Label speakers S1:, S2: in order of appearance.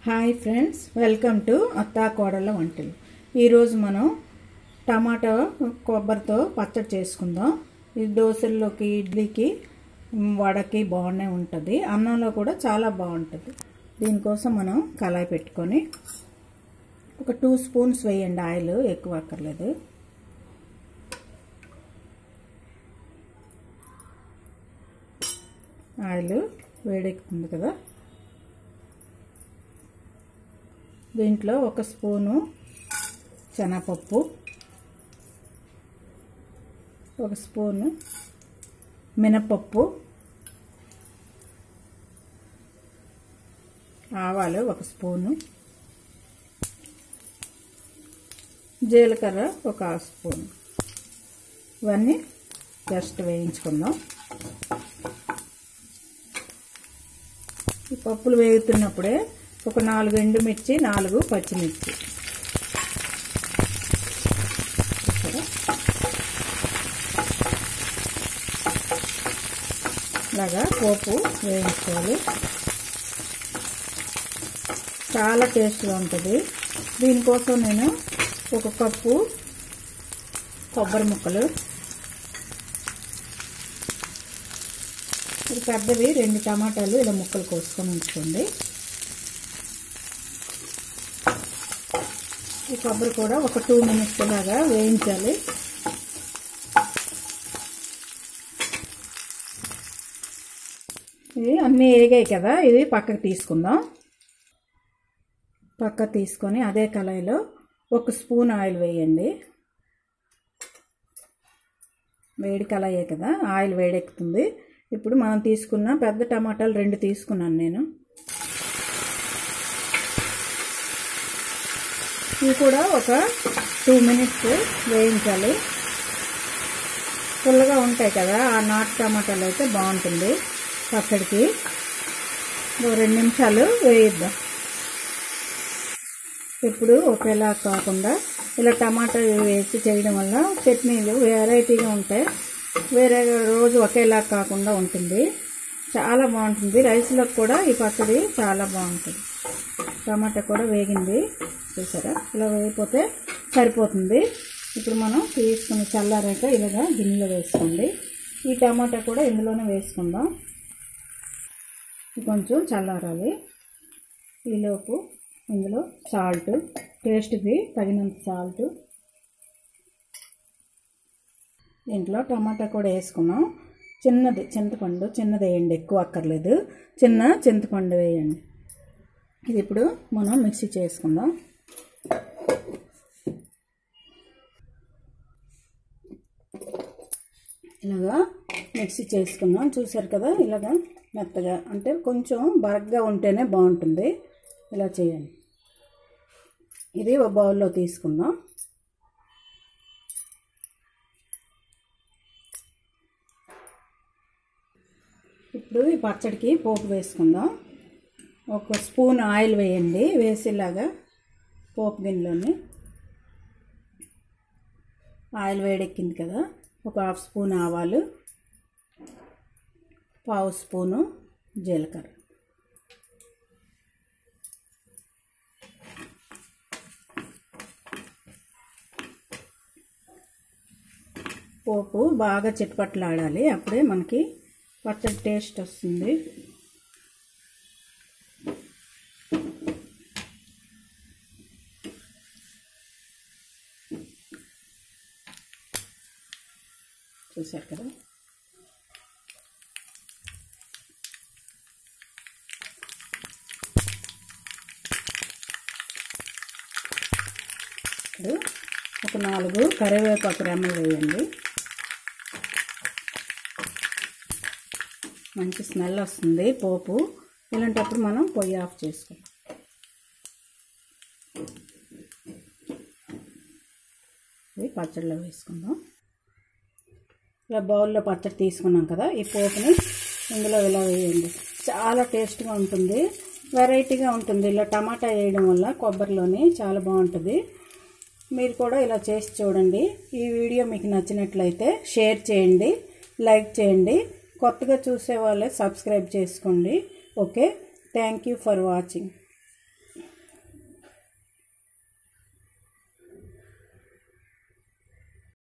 S1: Hi friends welcome to అత్తా కోడళ్ళ వంటలు ఈరోజు మనం టమాటా కొబ్బరితో పచ్చడి చేసుకుందాం ఇది దోశల్లోకి ఇడ్లీకి మ్, వడకి బాగానే ఉంటుంది అన్నంలో కూడా చాలా బాగుంటుంది దీనికోసం మనం కళాయి పెట్టుకొని ఒక టూ స్పూన్స్ వేయండి ఆయిల్ ఎక్కువ అక్కర్లేదు ఆయిల్ వేడెక్కుతుంది కదా దీంట్లో ఒక స్పూను శనగపప్పు ఒక స్పూను మినపప్పు ఆవాలు ఒక స్పూను జీలకర్ర ఒక హాఫ్ స్పూన్ ఇవన్నీ జస్ట్ వేయించుకుందాం ఈ పప్పులు వేగుతున్నప్పుడే ఒక నాలుగు ఎండుమిర్చి నాలుగు పచ్చిమిర్చి చూసారా? ఇలాగా పోపు వేయించుకోవాలి చాలా టేస్ట్గా ఉంటుంది దీనికోసం నేను ఒక కప్పు కొబ్బరి ముక్కలు ఇది పెద్దవి రెండు టమాటాలు ఇలా ముక్కలు కోసుకొని ఉంచుకోండి ఈ కొబ్బరి కూడా ఒక టూ మినిట్స్ లాగా వేయించాలి ఇవి అన్నీ వేగాయి కదా ఇది పక్కకు తీసుకుందాం పక్క తీసుకొని అదే కళాయిలో ఒక స్పూన్ ఆయిల్ వేయండి వేడి కళాయే కదా ఆయిల్ వేడెక్కుతుంది ఇప్పుడు మనం తీసుకున్న పెద్ద టమాటాలు రెండు తీసుకున్నాను నేను ఇవి కూడా ఒక టూ మినిట్స్ వేయించాలి పుల్లగా ఉంటాయి కదా ఆ నాటు టమాటాలు అయితే బాగుంటుంది పచ్చడికి ఓ రెండు నిమిషాలు వేయిద్దాం ఎప్పుడు ఒకేలా కాకుండా ఇలా టమాటా వేసి చేయడం వల్ల చట్నీలు వెరైటీగా ఉంటాయి వేరే రోజు ఒకేలా కాకుండా ఉంటుంది చాలా బాగుంటుంది రైస్లోకి కూడా ఈ పచ్చడి చాలా బాగుంటుంది టమాటా కూడా వేగింది చూసారా ఇలా వేగిపోతే సరిపోతుంది ఇప్పుడు మనం తీసుకుని చల్లారాక ఇలాగా గిన్నెలో వేసుకోండి ఈ టమాటా కూడా ఇందులోనే వేసుకుందాం కొంచెం చల్లారాలి ఈలోపు ఇందులో సాల్ట్ టేస్ట్కి తగినంత సాల్ట్ దీంట్లో టమాటా కూడా వేసుకున్నాం చిన్నది చింతపండు చిన్నది వేయండి ఎక్కువ అక్కర్లేదు చిన్న చింతపండు వేయండి ఇది ఇప్పుడు మనం మిక్సీ చేసుకుందాం ఇలాగా మిక్సీ చేసుకుందాం చూసారు కదా ఇలాగా మెత్తగా అంటే కొంచెం బరగ్గా ఉంటేనే బాగుంటుంది ఇలా చేయండి ఇది ఒక బౌల్లో తీసుకుందాం ఇప్పుడు ఈ పచ్చడికి పోపు వేసుకుందాం ఒక స్పూన్ ఆయిల్ వేయండి వేసేలాగా పోపు గిన్నెలోని ఆయిల్ వేడెక్కింది కదా ఒక హాఫ్ స్పూన్ ఆవాలు పావు స్పూను జీలకర్ర పోపు బాగా చిట్పట్లాడాలి అప్పుడే మనకి పచ్చడి టేస్ట్ వస్తుంది చూసారు కదా ఇప్పుడు ఒక నాలుగు కరివేపాకు రెమ్మలు వేయండి మంచి స్మెల్ వస్తుంది పోపు ఇలాంటప్పుడు మనం పొయ్యి ఆఫ్ చేసుకోవాలి ఇది పచ్చడిలో వేసుకుందాం ఇలా బౌల్లో పచ్చడి తీసుకున్నాం కదా ఈ పోపుని ఇందులో ఇలా వేయండి చాలా టేస్ట్గా ఉంటుంది వెరైటీగా ఉంటుంది ఇలా టమాటా వేయడం వల్ల కొబ్బరిలోని చాలా బాగుంటుంది మీరు కూడా ఇలా చేసి చూడండి ఈ వీడియో మీకు నచ్చినట్లయితే షేర్ చేయండి లైక్ చేయండి కొత్తగా చూసే వాళ్ళే సబ్స్క్రైబ్ చేసుకోండి okay thank you for watching